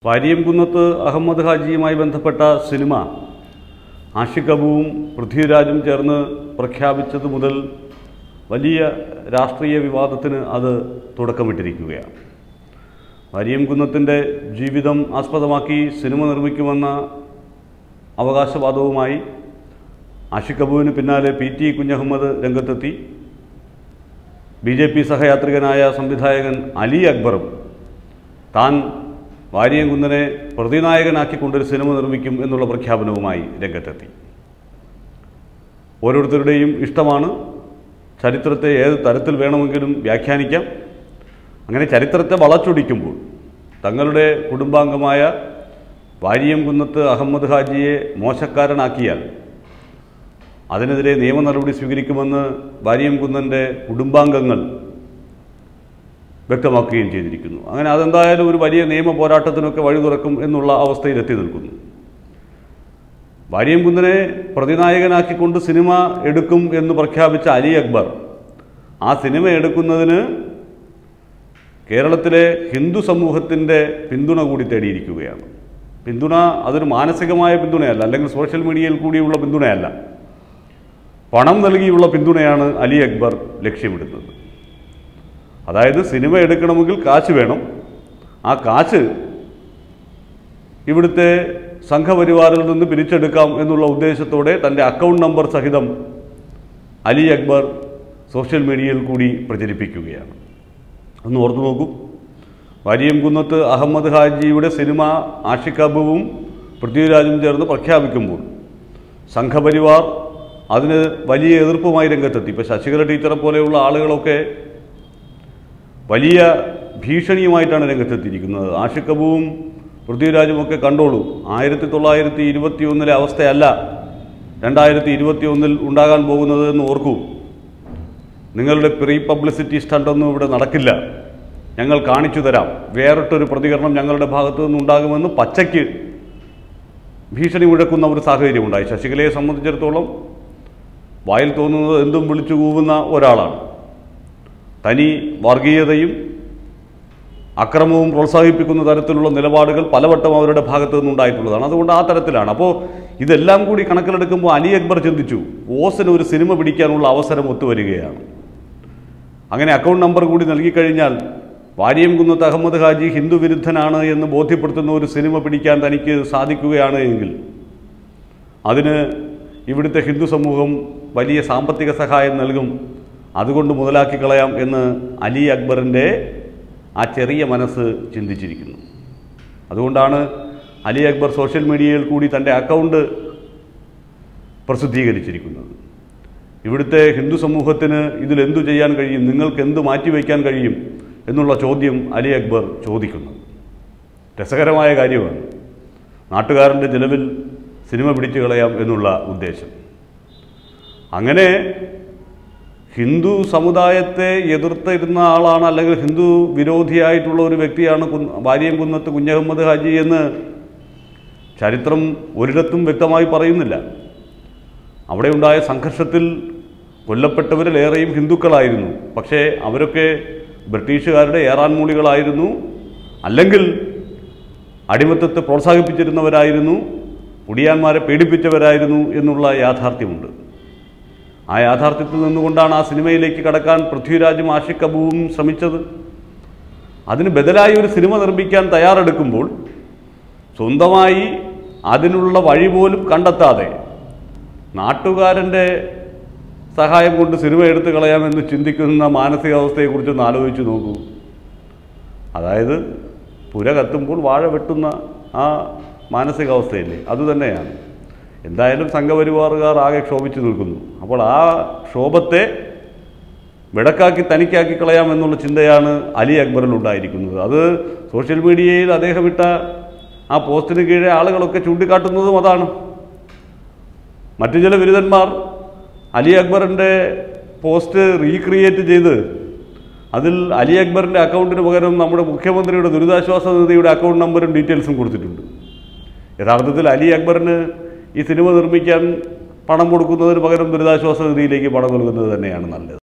വാരിയംകുന്നത്ത് അഹമ്മദ് ഹാജിയുമായി ബന്ധപ്പെട്ട സിനിമ ആഷിഖ് അബുവും പൃഥ്വിരാജും ചേർന്ന് പ്രഖ്യാപിച്ചത് മുതൽ വലിയ രാഷ്ട്രീയ വിവാദത്തിന് അത് തുടക്കമിട്ടിരിക്കുകയാണ് വാരിയംകുന്നത്തിൻ്റെ ജീവിതം ആസ്പദമാക്കി സിനിമ നിർമ്മിക്കുമെന്ന അവകാശവാദവുമായി ആഷിഖ് അബുവിന് പിന്നാലെ പി ടി കുഞ്ഞഹമ്മദ് രംഗത്തെത്തി ബി ജെ പി സഹയാത്രികനായ സംവിധായകൻ അലി അക്ബറും താൻ വാരിയംകുന്നനെ പ്രതിനായകനാക്കിക്കൊണ്ടൊരു സിനിമ നിർമ്മിക്കും എന്നുള്ള പ്രഖ്യാപനവുമായി രംഗത്തെത്തി ഓരോരുത്തരുടെയും ഇഷ്ടമാണ് ചരിത്രത്തെ ഏത് തരത്തിൽ വേണമെങ്കിലും വ്യാഖ്യാനിക്കാം അങ്ങനെ ചരിത്രത്തെ വളച്ചൊടിക്കുമ്പോൾ തങ്ങളുടെ കുടുംബാംഗമായ വാരിയംകുന്നത്ത് അഹമ്മദ് ഹാജിയെ മോശക്കാരനാക്കിയാൽ അതിനെതിരെ നിയമ നടപടി സ്വീകരിക്കുമെന്ന് വാരിയംകുന്നൻ്റെ കുടുംബാംഗങ്ങൾ വ്യക്തമാക്കുകയും ചെയ്തിരിക്കുന്നു അങ്ങനെ അതെന്തായാലും ഒരു വലിയ നിയമ പോരാട്ടത്തിനൊക്കെ വഴി തുറക്കും എന്നുള്ള അവസ്ഥയിൽ എത്തി നിൽക്കുന്നു വാരിയംകുന്നനെ പ്രതിനായകനാക്കിക്കൊണ്ട് സിനിമ എടുക്കും എന്ന് പ്രഖ്യാപിച്ച അലി അക്ബർ ആ സിനിമ എടുക്കുന്നതിന് കേരളത്തിലെ ഹിന്ദു സമൂഹത്തിൻ്റെ പിന്തുണ കൂടി തേടിയിരിക്കുകയാണ് പിന്തുണ അതൊരു മാനസികമായ പിന്തുണയല്ല അല്ലെങ്കിൽ സോഷ്യൽ മീഡിയയിൽ കൂടിയുള്ള പിന്തുണയല്ല പണം നൽകിയുള്ള പിന്തുണയാണ് അലി അക്ബർ ലക്ഷ്യമിടുന്നത് അതായത് സിനിമ എടുക്കണമെങ്കിൽ കാശ് വേണം ആ കാശ് ഇവിടുത്തെ സംഘപരിവാറിൽ നിന്ന് പിരിച്ചെടുക്കാം എന്നുള്ള ഉദ്ദേശത്തോടെ തൻ്റെ അക്കൗണ്ട് നമ്പർ സഹിതം അലി അക്ബർ സോഷ്യൽ മീഡിയയിൽ കൂടി പ്രചരിപ്പിക്കുകയാണ് ഒന്ന് ഓർത്തു നോക്കൂ വാരിയംകുന്നത്ത് അഹമ്മദ് ഹാജിയുടെ സിനിമ ആഷിഖ് അബുവും പൃഥ്വിരാജും ചേർന്ന് പ്രഖ്യാപിക്കുമ്പോൾ സംഘപരിവാർ അതിന് വലിയ എതിർപ്പുമായി രംഗത്തെത്തി ഇപ്പോൾ ശശികല ടീച്ചറെ പോലെയുള്ള ആളുകളൊക്കെ വലിയ ഭീഷണിയുമായിട്ടാണ് രംഗത്തെത്തിയിരിക്കുന്നത് ആഷിഖ് അബുവും പൃഥ്വിരാജും ഒക്കെ കണ്ടോളൂ ആയിരത്തി തൊള്ളായിരത്തി ഇരുപത്തി ഒന്നിലെ അവസ്ഥയല്ല രണ്ടായിരത്തി ഇരുപത്തി ഒന്നിൽ ഉണ്ടാകാൻ പോകുന്നത് എന്ന് ഓർക്കൂ നിങ്ങളുടെ പ്രീ പബ്ലിസിറ്റി സ്റ്റണ്ടൊന്നും ഇവിടെ നടക്കില്ല ഞങ്ങൾ കാണിച്ചു തരാം വേറിട്ടൊരു പ്രതികരണം ഞങ്ങളുടെ ഭാഗത്തു നിന്നുണ്ടാകുമെന്ന് പച്ചയ്ക്ക് ഭീഷണി മുഴക്കുന്ന ഒരു സാഹചര്യമുണ്ടായി ശശികലയെ സംബന്ധിച്ചിടത്തോളം വായിൽ തോന്നുന്നത് എന്തും വിളിച്ചു കൂവുന്ന ഒരാളാണ് തനി വർഗീയതയും അക്രമവും പ്രോത്സാഹിപ്പിക്കുന്ന തരത്തിലുള്ള നിലപാടുകൾ പലവട്ടം അവരുടെ ഭാഗത്തു നിന്നുണ്ടായിട്ടുള്ളതാണ് അതുകൊണ്ട് ആ തരത്തിലാണ് അപ്പോൾ ഇതെല്ലാം കൂടി കണക്കിലെടുക്കുമ്പോൾ അലി അക്ബർ ചിന്തിച്ചു ഓസിന് ഒരു സിനിമ പിടിക്കാനുള്ള അവസരം ഒത്തുവരികയാണ് അങ്ങനെ അക്കൗണ്ട് നമ്പർ കൂടി നൽകിക്കഴിഞ്ഞാൽ വാരിയംകുന്നത്ത് അഹമ്മദ് ഹാജി ഹിന്ദു വിരുദ്ധനാണ് എന്ന് ബോധ്യപ്പെടുത്തുന്ന ഒരു സിനിമ പിടിക്കാൻ തനിക്ക് സാധിക്കുകയാണ് എങ്കിൽ അതിന് ഇവിടുത്തെ ഹിന്ദു സമൂഹം വലിയ സാമ്പത്തിക സഹായം നൽകും അതുകൊണ്ട് മുതലാക്കി കളയാം എന്ന് അലി അക്ബറിൻ്റെ ആ ചെറിയ മനസ്സ് ചിന്തിച്ചിരിക്കുന്നു അതുകൊണ്ടാണ് അലി അക്ബർ സോഷ്യൽ മീഡിയയിൽ കൂടി തൻ്റെ അക്കൗണ്ട് പ്രസിദ്ധീകരിച്ചിരിക്കുന്നത് ഇവിടുത്തെ ഹിന്ദു സമൂഹത്തിന് ഇതിലെന്തു ചെയ്യാൻ കഴിയും നിങ്ങൾക്ക് എന്ത് മാറ്റിവെക്കാൻ കഴിയും എന്നുള്ള ചോദ്യം അലി അക്ബർ ചോദിക്കുന്നു രസകരമായ കാര്യമാണ് നാട്ടുകാരൻ്റെ ചിലവിൽ സിനിമ പിടിച്ചു കളയാം എന്നുള്ള ഉദ്ദേശം അങ്ങനെ ഹിന്ദു സമുദായത്തെ എതിർത്തിരുന്ന ആളാണ് അല്ലെങ്കിൽ ഹിന്ദു വിരോധിയായിട്ടുള്ള ഒരു വ്യക്തിയാണ് കുന്ന് വാരിയംകുന്നത്ത് കുഞ്ഞഹമ്മദ് ഹാജി എന്ന് ചരിത്രം ഒരിടത്തും വ്യക്തമായി പറയുന്നില്ല അവിടെ ഉണ്ടായ സംഘർഷത്തിൽ കൊല്ലപ്പെട്ടവരിലേറെയും ഹിന്ദുക്കളായിരുന്നു പക്ഷേ അവരൊക്കെ ബ്രിട്ടീഷുകാരുടെ ഏറാൻമൂളികളായിരുന്നു അല്ലെങ്കിൽ അടിമത്തത്തെ പ്രോത്സാഹിപ്പിച്ചിരുന്നവരായിരുന്നു കുടിയാന്മാരെ പീഡിപ്പിച്ചവരായിരുന്നു എന്നുള്ള യാഥാർത്ഥ്യമുണ്ട് ആ യാഥാർത്ഥ്യത്തിൽ നിന്നുകൊണ്ടാണ് ആ സിനിമയിലേക്ക് കടക്കാൻ പൃഥ്വിരാജും ആഷിഖ് അബുവും ശ്രമിച്ചത് അതിന് ബദലായി ഒരു സിനിമ നിർമ്മിക്കാൻ തയ്യാറെടുക്കുമ്പോൾ സ്വന്തമായി അതിനുള്ള വഴി പോലും കണ്ടെത്താതെ നാട്ടുകാരൻ്റെ സഹായം കൊണ്ട് സിനിമ എടുത്തു കളയാമെന്ന് ചിന്തിക്കുന്ന മാനസികാവസ്ഥയെക്കുറിച്ചൊന്ന് ആലോചിച്ച് നോക്കൂ അതായത് പുര കത്തുമ്പോൾ വാഴ വെട്ടുന്ന ആ മാനസികാവസ്ഥയില്ലേ അതുതന്നെയാണ് എന്തായാലും സംഘപരിവാറുകാർ ആകെ ക്ഷോഭിച്ചു നിൽക്കുന്നു അപ്പോൾ ആ ക്ഷോഭത്തെ വിടക്കാക്കി തനിക്കാക്കി കളയാമെന്നുള്ള ചിന്തയാണ് അലി അക്ബറിൽ ഉണ്ടായിരിക്കുന്നത് അത് സോഷ്യൽ മീഡിയയിൽ അദ്ദേഹം ഇട്ട ആ പോസ്റ്റിന് കീഴെ ആളുകളൊക്കെ ചൂണ്ടിക്കാട്ടുന്നതും അതാണ് മറ്റു ചില ബിരുദന്മാർ അലി അക്ബറിൻ്റെ പോസ്റ്റ് റീക്രിയേറ്റ് ചെയ്ത് അതിൽ അലി അക്ബറിൻ്റെ അക്കൗണ്ടിന് പകരം നമ്മുടെ മുഖ്യമന്ത്രിയുടെ ദുരിതാശ്വാസ നിധിയുടെ അക്കൗണ്ട് നമ്പറും ഡീറ്റെയിൽസും കൊടുത്തിട്ടുണ്ട് യഥാർത്ഥത്തിൽ അലി അക്ബറിന് ഈ സിനിമ നിർമ്മിക്കാൻ പണം കൊടുക്കുന്നതിന് പകരം ദുരിതാശ്വാസ നിധിയിലേക്ക് പണം നൽകുന്നത് തന്നെയാണ് നല്ലത്